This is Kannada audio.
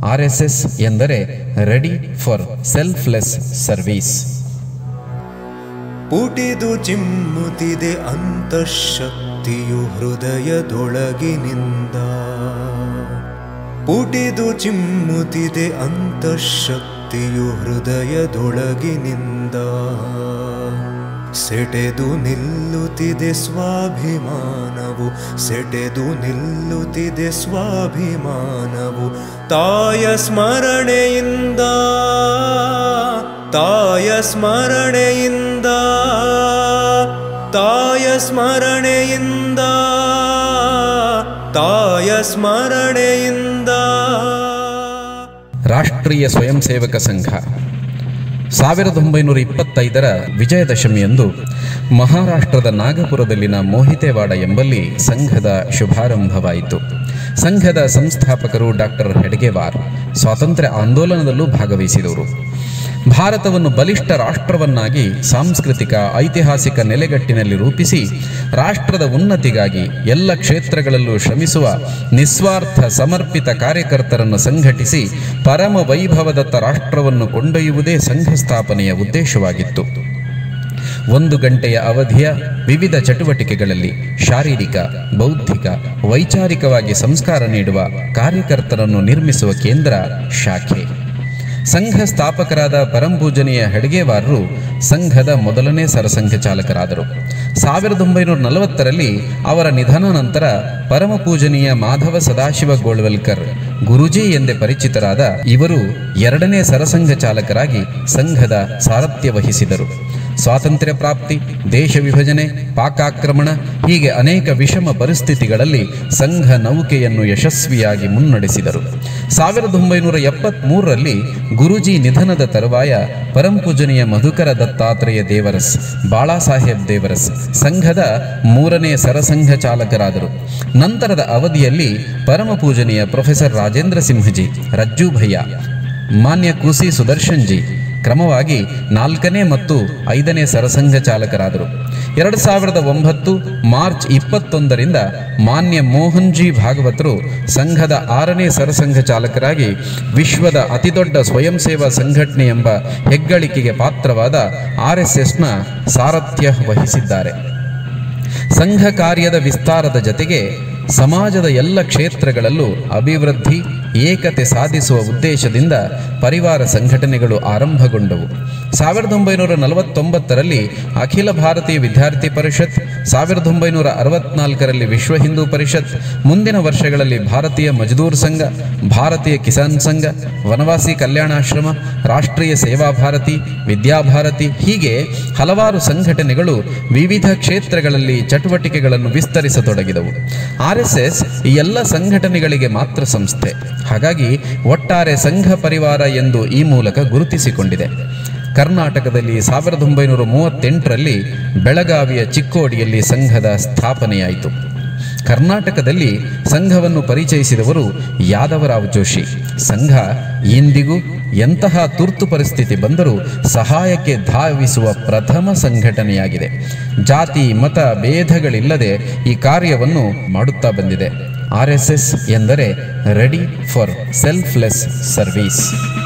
ಆರ್ ಎಸ್ ಎಸ್ ಎಂದರೆ ರೆಡಿ ಫಾರ್ ಸೆಲ್ಫ್ಲೆಸ್ ಸರ್ವೀಸ್ ಪುಟಿದು ಚಿಮ್ಮುತ್ತಿದೆ ಅಂತಃಶಕ್ತಿಯು ಹೃದಯದೊಳಗಿನಿಂದ ಪುಟಿದು ಚಿಮ್ಮುತ್ತಿದೆ ಅಂತಃಶಕ್ತಿಯು ಹೃದಯದೊಳಗಿನಿಂದ ಸೆಟೆದು ನಿಲ್ಲುತ್ತಿದೆ ಸ್ವಾಭಿಮಾನವು ಸೆಟೆದು ನಿಲ್ಲುತ್ತಿದೆ ಸ್ವಾಭಿಮಾನವು ತಾಯ ಸ್ಮರಣೆಯಿಂದ ತಾಯ ಸ್ಮರಣೆಯಿಂದ ತಾಯ ಸ್ಮರಣೆಯಿಂದ ತಾಯ ಸ್ಮರಣೆಯಿಂದ ರಾಷ್ಟ್ರೀಯ ಸ್ವಯಂ ಸೇವಕ ಸಂಘ ಸಾವಿರದ ಒಂಬೈನೂರ ಇಪ್ಪತ್ತೈದರ ವಿಜಯದಶಮಿಯಂದು ಮಹಾರಾಷ್ಟ್ರದ ನಾಗಪುರದಲ್ಲಿನ ಮೋಹಿತೇವಾಡ ಎಂಬಲ್ಲಿ ಸಂಘದ ಶುಭಾರಂಭವಾಯಿತು ಸಂಘದ ಸಂಸ್ಥಾಪಕರು ಡಾಕ್ಟರ್ ಹೆಡ್ಗೆವಾರ್ ಸ್ವಾತಂತ್ರ್ಯ ಆಂದೋಲನದಲ್ಲೂ ಭಾಗವಹಿಸಿದವರು ಭಾರತವನ್ನು ಬಲಿಷ್ಠ ರಾಷ್ಟ್ರವನ್ನಾಗಿ ಸಾಂಸ್ಕೃತಿಕ ಐತಿಹಾಸಿಕ ನೆಲೆಗಟ್ಟಿನಲ್ಲಿ ರೂಪಿಸಿ ರಾಷ್ಟ್ರದ ಉನ್ನತಿಗಾಗಿ ಎಲ್ಲ ಕ್ಷೇತ್ರಗಳಲ್ಲೂ ಶ್ರಮಿಸುವ ನಿಸ್ವಾರ್ಥ ಸಮರ್ಪಿತ ಕಾರ್ಯಕರ್ತರನ್ನು ಸಂಘಟಿಸಿ ಪರಮ ವೈಭವದತ್ತ ರಾಷ್ಟ್ರವನ್ನು ಕೊಂಡೊಯ್ಯುವುದೇ ಸಂಘ ಸ್ಥಾಪನೆಯ ಉದ್ದೇಶವಾಗಿತ್ತು ಒಂದು ಗಂಟೆಯ ಅವಧಿಯ ವಿವಿಧ ಚಟುವಟಿಕೆಗಳಲ್ಲಿ ಶಾರೀರಿಕ ಬೌದ್ಧಿಕ ವೈಚಾರಿಕವಾಗಿ ಸಂಸ್ಕಾರ ನೀಡುವ ಕಾರ್ಯಕರ್ತರನ್ನು ನಿರ್ಮಿಸುವ ಕೇಂದ್ರ ಶಾಖೆ ಸಂಘ ಸ್ಥಾಪಕರಾದ ಪರಂಪೂಜನೀಯ ಹೆಡ್ಗೇವಾರರು ಸಂಘದ ಮೊದಲನೇ ಸರಸಂಘ ಚಾಲಕರಾದರು ಸಾವಿರದ ಒಂಬೈನೂರ ನಲವತ್ತರಲ್ಲಿ ಅವರ ನಿಧನ ನಂತರ ಪರಮ ಪೂಜನೀಯ ಮಾಧವ ಸದಾಶಿವ ಗೋಳ್ವಲ್ಕರ್ ಗುರುಜಿ ಎಂದೇ ಪರಿಚಿತರಾದ ಇವರು ಎರಡನೇ ಸರಸಂಘ ಚಾಲಕರಾಗಿ ಸಂಘದ ಸಾರಥ್ಯ ವಹಿಸಿದರು ಸ್ವಾತಂತ್ರ್ಯ ಪ್ರಾಪ್ತಿ ದೇಶ ವಿಭಜನೆ ಪಾಕಾಕ್ರಮಣ ಹೀಗೆ ಅನೇಕ ವಿಷಮ ಪರಿಸ್ಥಿತಿಗಳಲ್ಲಿ ಸಂಘ ನೌಕೆಯನ್ನು ಯಶಸ್ವಿಯಾಗಿ ಮುನ್ನಡೆಸಿದರು ಸಾವಿರದ ಒಂಬೈನೂರ ಎಪ್ಪತ್ತ್ಮೂರರಲ್ಲಿ ಗುರುಜಿ ನಿಧನದ ತರುವಾಯ ಪರಂಪೂಜನೀಯ ಮಧುಕರ ದತ್ತಾತ್ರೇಯ ದೇವರಸ್ ಬಾಳಾಸಾಹೇಬ್ ದೇವರಸ್ ಸಂಘದ ಮೂರನೇ ಸರಸಂಘ ಚಾಲಕರಾದರು ನಂತರದ ಅವಧಿಯಲ್ಲಿ ಪರಮ ಪೂಜನೀಯ ಪ್ರೊಫೆಸರ್ ರಾಜೇಂದ್ರ ಸಿಂಹಜಿ ರಜ್ಜು ಭಯ್ಯ ಮಾನ್ಯ ಕುಸಿ ಸುದರ್ಶನ್ ಜಿ ಕ್ರಮವಾಗಿ ನಾಲ್ಕನೇ ಮತ್ತು ಐದನೇ ಸರಸಂಘ ಚಾಲಕರಾದರು ಎರಡು ಸಾವಿರದ ಒಂಬತ್ತು ಮಾರ್ಚ್ ಇಪ್ಪತ್ತೊಂದರಿಂದ ಮಾನ್ಯ ಮೋಹನ್ ಜಿ ಭಾಗವತರು ಸಂಘದ ಆರನೇ ಸರಸಂಘ ಚಾಲಕರಾಗಿ ವಿಶ್ವದ ಅತಿದೊಡ್ಡ ಸ್ವಯಂ ಸೇವಾ ಸಂಘಟನೆ ಎಂಬ ಹೆಗ್ಗಳಿಕೆಗೆ ಪಾತ್ರವಾದ ಆರ್ ಎಸ್ ಎಸ್ನ ಸಾರಥ್ಯ ವಹಿಸಿದ್ದಾರೆ ಸಂಘ ಕಾರ್ಯದ ವಿಸ್ತಾರದ ಜತೆಗೆ ಸಮಾಜದ ಎಲ್ಲ ಕ್ಷೇತ್ರಗಳಲ್ಲೂ ಅಭಿವೃದ್ಧಿ ಏಕತೆ ಸಾಧಿಸುವ ಉದ್ದೇಶದಿಂದ ಪರಿವಾರ ಸಂಘಟನೆಗಳು ಆರಂಭಗೊಂಡವು ಸಾವಿರದ ಒಂಬೈನೂರ ನಲವತ್ತೊಂಬತ್ತರಲ್ಲಿ ಅಖಿಲ ಭಾರತೀಯ ವಿದ್ಯಾರ್ಥಿ ಪರಿಷತ್ ಸಾವಿರದ ಒಂಬೈನೂರ ಅರವತ್ನಾಲ್ಕರಲ್ಲಿ ವಿಶ್ವ ಹಿಂದೂ ಪರಿಷತ್ ಮುಂದಿನ ವರ್ಷಗಳಲ್ಲಿ ಭಾರತೀಯ ಮಜ್ದೂರ್ ಸಂಘ ಭಾರತೀಯ ಕಿಸಾನ್ ಸಂಘ ವನವಾಸಿ ಕಲ್ಯಾಣಾಶ್ರಮ ರಾಷ್ಟ್ರೀಯ ಸೇವಾ ಭಾರತಿ ವಿದ್ಯಾಭಾರತಿ ಹೀಗೆ ಹಲವಾರು ಸಂಘಟನೆಗಳು ವಿವಿಧ ಕ್ಷೇತ್ರಗಳಲ್ಲಿ ಚಟುವಟಿಕೆಗಳನ್ನು ವಿಸ್ತರಿಸತೊಡಗಿದವು ಆರ್ ಎಸ್ ಎಸ್ ಈ ಎಲ್ಲ ಸಂಘಟನೆಗಳಿಗೆ ಮಾತ್ರ ಸಂಸ್ಥೆ ಹಾಗಾಗಿ ಒಟ್ಟಾರೆ ಸಂಘ ಪರಿವಾರ ಎಂದು ಈ ಮೂಲಕ ಗುರುತಿಸಿಕೊಂಡಿದೆ ಕರ್ನಾಟಕದಲ್ಲಿ ಸಾವಿರದ ಒಂಬೈನೂರ ಮೂವತ್ತೆಂಟರಲ್ಲಿ ಬೆಳಗಾವಿಯ ಚಿಕ್ಕೋಡಿಯಲ್ಲಿ ಸಂಘದ ಸ್ಥಾಪನೆಯಾಯಿತು ಕರ್ನಾಟಕದಲ್ಲಿ ಸಂಘವನ್ನು ಪರಿಚಯಿಸಿದವರು ಯಾದವರಾವ್ ಜೋಶಿ ಸಂಘ ಇಂದಿಗೂ ಎಂತಹ ತುರ್ತು ಪರಿಸ್ಥಿತಿ ಬಂದರೂ ಸಹಾಯಕ್ಕೆ ಧಾವಿಸುವ ಪ್ರಥಮ ಸಂಘಟನೆಯಾಗಿದೆ ಜಾತಿ ಮತ ಭೇದಗಳಿಲ್ಲದೆ ಈ ಕಾರ್ಯವನ್ನು ಮಾಡುತ್ತಾ ಬಂದಿದೆ ಆರ್ ಎಸ್ ಎಸ್ ಎಂದರೆ ರೆಡಿ ಫಾರ್ ಸೆಲ್ಫ್ಲೆಸ್ ಸರ್ವೀಸ್